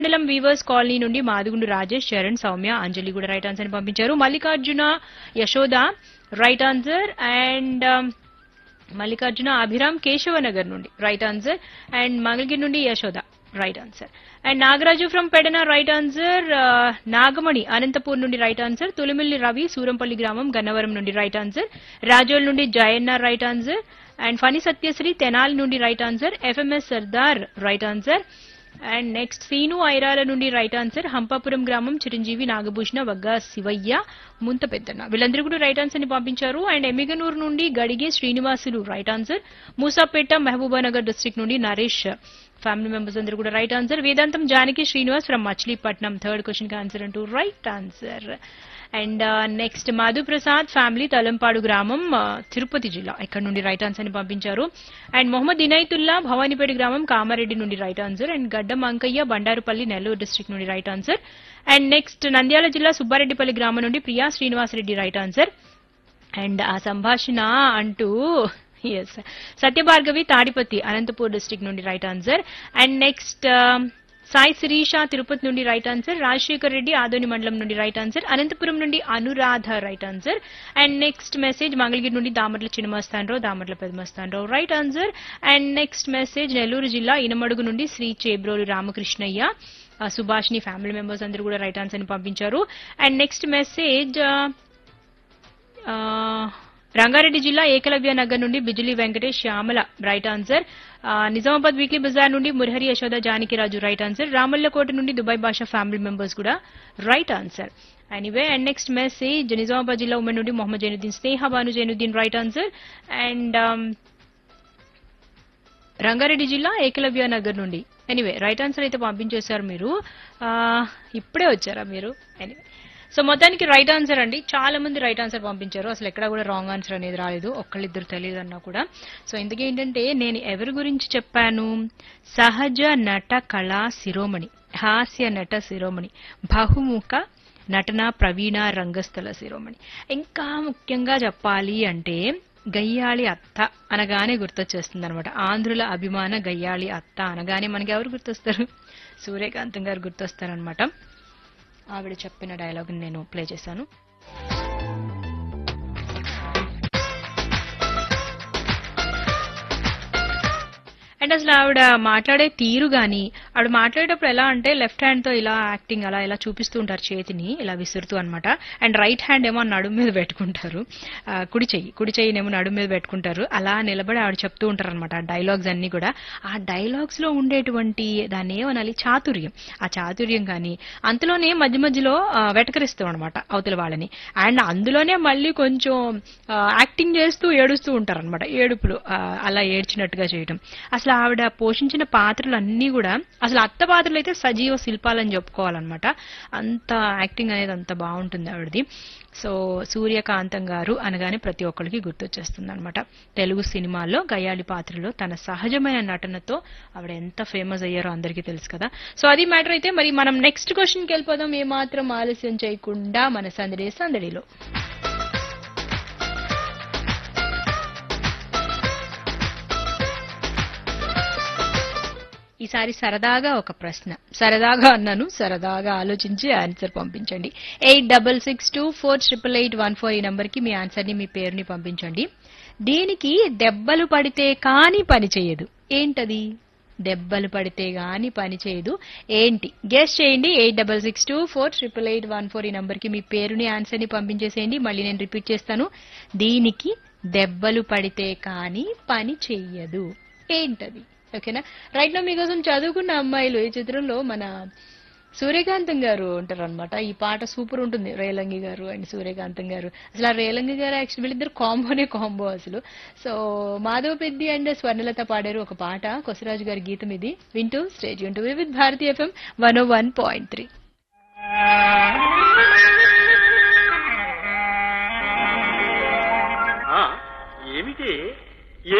మండలం weavers colony నుండి మాదిగుండు రాజేష్ చరణ్ సౌమ్య అంజలి కూడా రైట్ ఆన్సర్ ని పంపించారు Mallikarjuna Yashoda right answer and Mallikarjuna Abhiram Keshavanagar నుండి రైట్ ఆన్సర్ అండ్ మంగళగిరి నుండి Yashoda right answer and Nagaraju from Pedana right answer Nagamani Anantapur నుండి రైట్ ఆన్సర్ తులిమిల్లి రవి సూరంపల్లి గ్రామం గన్నవరం నుండి రైట్ ఆన్సర్ రాజోల్ నుండి Jayanna right answer and Phani Satyasri Tenali నుండి right answer F M S Sardar right answer and next Seenu Irala నుండి రైట్ ఆన్సర్ హంపాపురం గ్రామం చిరంజీవి నాగభూషణ వగ్గ శివయ్య ముంత పెద్దన్న వీళ్ళందరూ కూడా రైట్ ఆన్సర్ ని పంపించారు అండ్ ఎమిగనూరు నుండి Gadige Srinivasulu right answer Moosapet Mahabubnagar district నుండి నరేష్ ఫ్యామిలీ మెంబర్స్ అందరూ కూడా right answer Vedantam Janaki Srinivas from Machilipatnam third question కి ఆన్సర్ అంటూ right answer and next Madhu Prasad family Talampadu గ్రామం ఆ, తిరుపతి జిల్లా ఇక్కడ నుండి రైట్ ఆన్సర్ ని పంపించారు అండ్ మొహమ్మద్ ఇనైతుల్లా భవానీపేట గ్రామం కామారెడ్డి నుండి right answer and Gaddam Ankaiah Bandarupalli Nellore district నుండి right answer and next Nandyal జిల్లా సుబ్బారెడ్డిపల్లి గ్రామం నుండి Priya Srinivasareddy right answer and ఆ సంభాషణ అంటూ ఎస్ సత్యభార్గవి తాడిపత్రి అనంతపూర్ డిస్ట్రిక్ట్ నుండి right answer and next Sai Sirisha Tirupati నుండి రైట్ ఆన్సర్ రాజశేఖర్ రెడ్డి ఆదోని మండలం నుండి రైట్ ఆన్సర్ అనంతపురం నుండి Anuradha right answer and next message Mangalagiri నుండి Damarla Chinnamastanarao Damarla Pedamastanarao right answer and next message Nellore జిల్లా ఇనమడుగు నుండి శ్రీ చేబ్రోలు రామకృష్ణయ్య ఆ, సుభాష్ని ఫ్యామిలీ మెంబర్స్ అందరూ కూడా రైట్ ఆన్సర్ ని పంపించారు అండ్ నెక్స్ట్ మెసేజ్ ఆ, రంగారెడ్డి జిల్లా ఏకలవ్య నగర్ నుండి బిజిలీ వెంకటేష్ శ్యామల రైట్ ఆన్సర్ ఆ, నిజామాబాద్ వీక్లీ బజార్ నుండి మురహరి యశోద జానకిరాజు రైట్ ఆన్సర్ రామల్లకోట నుండి దుబాయ్ భాషా ఫ్యామిలీ మెంబర్స్ కూడా right answer anyway and next message Nizamabad జిల్లా ఉమెన్ నుండి Mohammed Zainuddin Sneha Banu Zainuddin right answer and Rangareddy జిల్లా ఏకలవ్య నగర్ నుండి ఎనీవే రైట్ ఆన్సర్ అయితే పంపించేశారు మీరు ఆ, ఇప్పుడే వచ్చారా మీరు ఎనీవే సో మొత్తానికి రైట్ ఆన్సర్ అండి చాలా మంది రైట్ ఆన్సర్ పంపించారు అసలు ఎక్కడ కూడా రాంగ్ ఆన్సర్ అనేది రాలేదు ఒక్కళ్ళిద్దరు తెలియదు అన్నా కూడా సో ఇందుకే ఏంటంటే నేను ఎవరి గురించి చెప్పాను సహజ నట కళా శిరోమణి హాస్య నట శిరోమణి బహుముఖ నటన ప్రవీణ రంగస్థల శిరోమణి ఇంకా ముఖ్యంగా చెప్పాలి అంటే గయ్యాళి అత్త అనగానే గుర్తొచ్చేస్తుంది అనమాట ఆంధ్రుల అభిమాన గయ్యాళి అత్త అనగానే మనకి ఎవరు గుర్తొస్తారు సూర్యకాంతం గారు గుర్తొస్తారనమాట ఆవిడ చెప్పిన డైలాగ్ నేను ప్లే చేశాను అండ్ అసలు ఆవిడ మాట్లాడే తీరు గాని ఆవిడ మాట్లాడేటప్పుడు ఎలా అంటే లెఫ్ట్ హ్యాండ్ తో ఇలా యాక్టింగ్ అలా ఇలా చూపిస్తూ ఉంటారు చేతిని ఇలా విసురుతూ అన్నమాట అండ్ రైట్ హ్యాండ్ ఏమో నడుము మీద పెట్టుకుంటారు ఆ, కుడి చెయ్యి కుడి చెయ్యినేమో నడుము మీద పెట్టుకుంటారు అలా నిలబడి ఆవిడ చెప్తూ ఉంటారు అనమాట ఆ డైలాగ్స్ అన్ని కూడా ఆ డైలాగ్స్ లో ఉండేటువంటి దాన్ని ఏమనాలి చాతుర్యం ఆ చాతుర్యం కానీ అంతలోనే మధ్య మధ్యలో ఆ, వెటకరిస్తాం అనమాట అవతల వాళ్ళని అండ్ అందులోనే మళ్ళీ కొంచెం ఆ, యాక్టింగ్ చేస్తూ ఏడుస్తూ ఉంటారు అనమాట ఏడుపులు ఆ, అలా ఏడ్చినట్టుగా చేయటం అసలు ఆవిడ పోషించిన పాత్రలు అన్నీ కూడా అసలు అత్త పాత్రలు అయితే సజీవ శిల్పాలని చెప్పుకోవాలన్నమాట అంత యాక్టింగ్ అనేది అంత బాగుంటుంది ఆవిడది సో సూర్యకాంతం గారు అనగానే ప్రతి ఒక్కరికి గుర్తొచ్చేస్తుంది అనమాట తెలుగు సినిమాల్లో గయాళి పాత్రలో తన సహజమైన నటనతో ఆవిడ ఎంత ఫేమస్ అయ్యారో అందరికీ తెలుసు కదా సో అది మ్యాటర్ అయితే మరి మనం నెక్స్ట్ క్వశ్చన్కి వెళ్ళిపోదాం ఏమాత్రం ఆలస్యం చేయకుండా మన సందడి సందడిలో ఈసారి సరదాగా ఒక ప్రశ్న సరదాగా అన్నాను సరదాగా ఆలోచించి ఆన్సర్ పంపించండి eight double six two four triple eight one four ఈ నంబర్కి మీ ఆన్సర్ని మీ పేరుని పంపించండి దీనికి దెబ్బలు పడితే కానీ పని చేయదు ఏంటది దెబ్బలు పడితే గాని పని చేయదు ఏంటి గెస్ట్ చేయండి eight double six two four triple eight one four ఈ నంబర్కి మీ పేరుని ఆన్సర్ని పంపించేసేయండి మళ్ళీ నేను రిపీట్ చేస్తాను దీనికి దెబ్బలు పడితే కానీ పని చెయ్యదు ఏంటది ఓకేనా రైట్ నా మీకోసం చదువుకున్న అమ్మాయిలు ఈ చిత్రంలో మన సూర్యకాంతం గారు ఉంటారు అనమాట ఈ పాట సూపర్ ఉంటుంది రేలంగి గారు అండ్ సూర్యకాంతం గారు అసలు ఆ రేలంగి గారు యాక్చువల్ వీళ్ళిద్దరు కాంబోనే కాంబో అసలు సో మాధవ పెద్ది అండ్ స్వర్ణలత పాడారు ఒక పాట కొసరాజు గారి గీతం ఇది వింటూ స్టేజ్ వింటూ with Bharati F M one O one point three